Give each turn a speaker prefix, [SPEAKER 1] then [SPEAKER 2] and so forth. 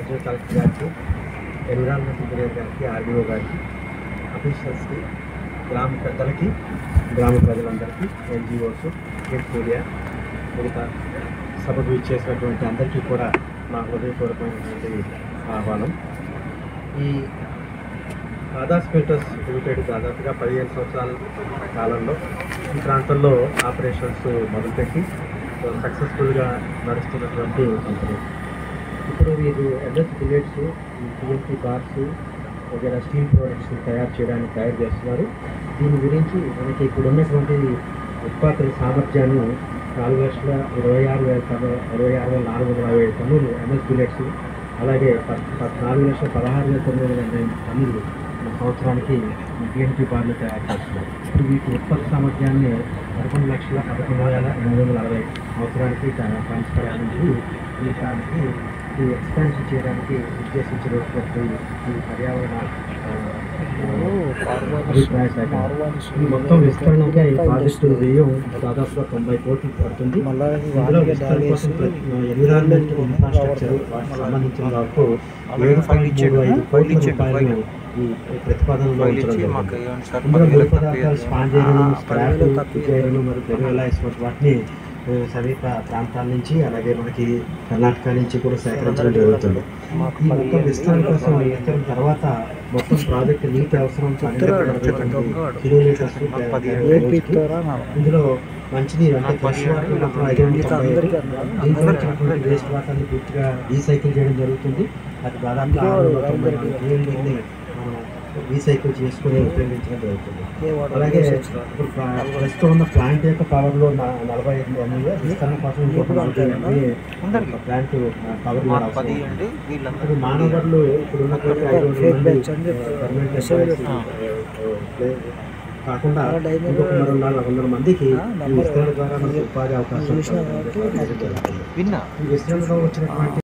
[SPEAKER 1] Additional collector గారికి environment engineer గారికి RDO గారికి అఫీషియల్స్కి గ్రామ పెద్దలకి గ్రామ ప్రజలందరికీ ఎన్జిఓస్ మీడియా మిగతా సభకు ఇచ్చేసినటువంటి అందరికీ కూడా మా హృదయపూర్వకమైనటువంటి ఆహ్వానం ఈ ఆదాస్ ఫిల్టర్స్ లిమిటెడ్ దాదాపుగా పదిహేను సంవత్సరాల కాలంలో ఈ ప్రాంతంలో ఆపరేషన్స్ మొదలుపెట్టి సక్సెస్ఫుల్గా నడుస్తున్నటువంటి కంపెనీ ఇప్పుడు వీరు ఎంఎస్ బిల్లెట్స్ టీఎంపీ బార్స్ వగేరా స్టీల్ ప్రోడక్ట్స్ తయారు చేయడానికి తయారు చేస్తున్నారు దీని గురించి మనకి ఇప్పుడు ఉన్నటువంటి ఉత్పాదన సామర్థ్యాన్ని నాలుగు లక్షల ఇరవై ఆరు వేల టన్ను ఇరవై ఆరు వేల నాలుగు వందల యాభై టన్నులు ఎంఎస్ బిల్లెట్స్ అలాగే పద్ పద్ నాలుగు లక్షల పదహారు వేల తొమ్మిది వందల ఎనభై టన్నులు మన సంవత్సరానికి టీఎంపీ బార్లు తయారు చేస్తున్నారు ఇప్పుడు వీటి ఉత్పత్తి సామర్థ్యాన్ని పదకొండు లక్షల పదకొండు వేల ఎనిమిది వందల అరవై సంవత్సరానికి ట్రాన్స్ఫర్ ఈ దానికి ఈ ఎక్స్పాన్షన్ చేయడానికి ఉద్దేశించినటువంటి ఈ పర్యావరణ ఆ, అభిప్రాయ శాఖ ఈ మొత్తం విస్తరణగా ఈ ప్రాజెక్టు వ్యయం దాదాపుగా తొంభై కోట్లు పడుతుంది ఇందులో విస్తరణ కోసం ఎన్విరాన్మెంట్ ఇన్ఫ్రాస్ట్రక్చర్ వాటికి సంబంధించిన వరకు ఏడు పాయింట్ మూడు ఐదు కోట్ల రూపాయలను ఈ ప్రతిపాదనలో ఉంచడం జరిగింది. ఇందులో ముడి పదార్థాలు sponge iron scrap pitch iron మరియు పెరుగలైస్ వంటి వాటిని ఆ, సమీప ప్రాంతాల నుంచి అలాగే మనకి కర్ణాటక నుంచి కూడా సేకరించడం జరుగుతుంది ఈ మొత్తం విస్తరణ కోసం విస్తరణ తర్వాత మొత్తం ప్రాజెక్ట్ నీటి అవసరం కిలోమీటర్స్ ఇందులో మంచినీరు అంటే ఫ్రెష్ వాటర్ మొత్తం ఐదు వందల తొంభై ఐదు. దీంట్లో వచ్చినటువంటి వేస్ట్ వాటర్ని పూర్తిగా రీసైకిల్ చేయడం జరుగుతుంది అది దాదాపు ఆరు వందల తొంభై నాలుగు కేఎల్డీని రీసైకిల్ చేసుకుని ఉపయోగించడం జరుగుతుంది అలాగే ఇప్పుడు ప్రా- ప్రస్తుతం ఉన్న ప్లాంట్ యొక్క పవర్లో నలభై ఐదు ఎంఎల్ విస్తరణ కోసం ఇంకొక నలభై ఎంఎల్ ప్లాంట్ పవర్
[SPEAKER 2] పది
[SPEAKER 1] అవసరం
[SPEAKER 2] అండి వీళ్ళందరూ
[SPEAKER 1] ఇప్పుడు మానవులు ఇప్పుడు ఉన్నటువంటి ఐదు వందల మంది పర్మనెంట్ ఎంప్లాయీస్, ఆ, కాకుండా ఇంకొక మరో నాలుగు వందల మందికి ఈ విస్తరణ ద్వారా మనకి ఉపాధి అవకాశం కల్పించడం జరుగుతుంది.
[SPEAKER 2] విన్నా
[SPEAKER 1] ఈ విస్తరణలో వచ్చినటువంటి